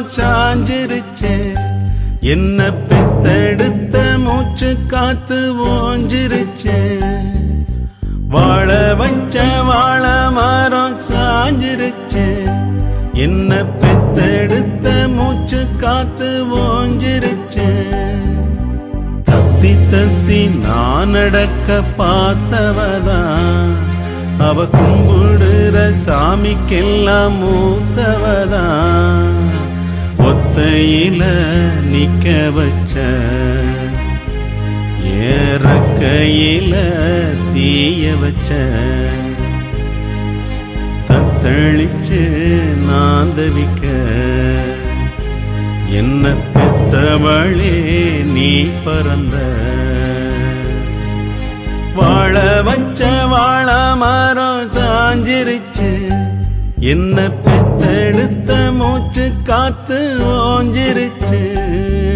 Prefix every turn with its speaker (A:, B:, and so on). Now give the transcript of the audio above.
A: மரம் சாஞ்சிருச்சு என்ன பெத்தெடுத்த மூச்சு காத்து ஓஞ்சிருச்சு வாழ வச்ச வாழ மரம் சாஞ்சிருச்சு என்ன பெத்தெடுத்த மூச்சு காத்து ஓஞ்சிருச்சு தத்தி தத்தி நான் நடக்க பார்த்தவதான் அவ கும்பிடுற சாமிக்கெல்லாம் மூத்தவதான் ஒத்தையில நிக்க வச்ச ஏறக்கையில தீய வச்ச தத்தளிச்சு நான் தவிக்க என்ன பெத்தவளே நீ பறந்த வாழ வச்ச வாழ மரம் சாஞ்சிருச்சு என்ன பெத்தெடுத்த மூச்சு காத்து ஓஞ்சிருச்சு